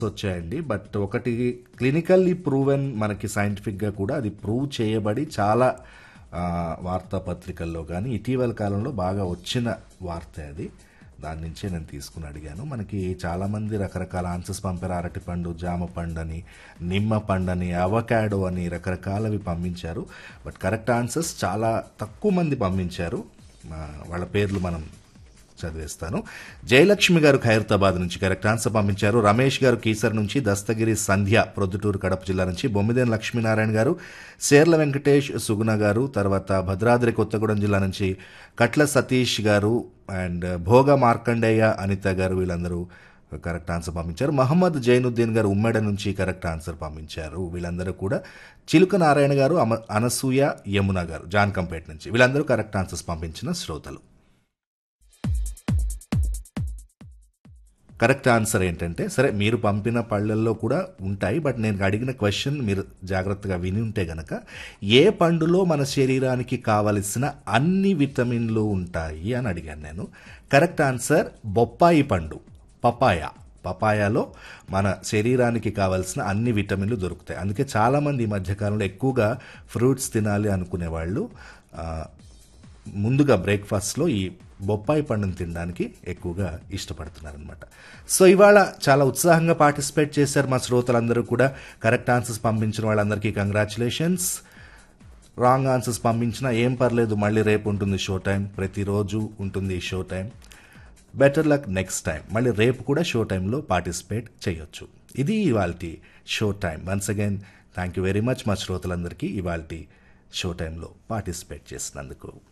వచ్చాయండి బట్ ఒకటి clinically proven మనకి సైంటిఫిక్గా కూడా అది ప్రూవ్ చేయబడి చాలా ఆ, వార్తాపత్రికల్లో కానీ ఇటీవల కాలంలో బాగా వచ్చిన వార్త అది దాని నుంచే నేను తీసుకుని అడిగాను మనకి చాలామంది రకరకాల ఆన్సర్స్ పంపారు అరటిపండు జామ పండు అని నిమ్మ పండు అని అవకాడో అని రకరకాలవి పంపించారు బట్ కరెక్ట్ ఆన్సర్స్ చాలా తక్కువ మంది పంపించారు ఆ, వాళ్ళ పేర్లు మనం చదివేస్తాను జయలక్ష్మి గారు ఖైరతాబాద్ నుంచి కరెక్ట్ ఆన్సర్ పంపించారు రమేష్ గారు కీసర్ నుంచి దస్తగిరి సంధ్య ప్రొద్దుటూరు కడప జిల్లా నుంచి బొమ్మిదేని లక్ష్మీనారాయణ గారు సేర్ల వెంకటేష్ సుగుణ గారు తర్వాత భద్రాద్రి కొత్తగూడెం జిల్లా నుంచి కట్ల సతీష్ గారు అండ్ భోగ మార్కండేయ అనిత గారు వీళ్ళందరూ కరెక్ట్ ఆన్సర్ పంపించారు మహమ్మద్ జైనుద్దీన్ గారు ఉమ్మెడ నుంచి కరెక్ట్ ఆన్సర్ పంపించారు వీళ్ళందరూ కూడా చిలుక నారాయణ గారు అమ అనసూయ యమున గారు జాన్కంపేట నుంచి వీళ్ళందరూ కరెక్ట్ ఆన్సర్స్ పంపించిన శ్రోతలు కరెక్ట్ ఆన్సర్ ఏంటంటే సరే మీరు పంపిన పళ్ళల్లో కూడా ఉంటాయి బట్ నేను అడిగిన క్వశ్చన్ మీరు జాగ్రత్తగా విని ఉంటే గనక ఏ పండులో మన శరీరానికి కావలసిన అన్ని విటమిన్లు ఉంటాయి అని అడిగాను నేను కరెక్ట్ ఆన్సర్ బొప్పాయి పండు పపాయ పపాయాలో మన శరీరానికి కావాల్సిన అన్ని విటమిన్లు దొరుకుతాయి అందుకే చాలామంది ఈ మధ్యకాలంలో ఎక్కువగా ఫ్రూట్స్ తినాలి అనుకునే వాళ్ళు ఆ, ముందుగా బ్రేక్ఫాస్ట్లో ఈ బొప్పాయి పండును తినడానికి ఎక్కువగా ఇష్టపడుతున్నారనమాట సో ఇవాళ చాలా ఉత్సాహంగా పార్టిసిపేట్ చేశారు మా శ్రోతలందరూ కూడా కరెక్ట్ ఆన్సర్స్ పంపించిన వాళ్ళందరికీ కంగ్రాచులేషన్స్ రాంగ్ ఆన్సర్స్ పంపించినా ఏం పర్లేదు మళ్ళీ రేపు ఉంటుంది షో టైం ప్రతిరోజు ఉంటుంది ఈ show time better luck next time మళ్ళీ రేపు కూడా షో టైంలో పార్టిసిపేట్ చేయొచ్చు ఇది ఇవాళ show time once again thank you very much మా శ్రోతలందరికీ ఇవాళ షో టైంలో పార్టిసిపేట్ చేసినందుకు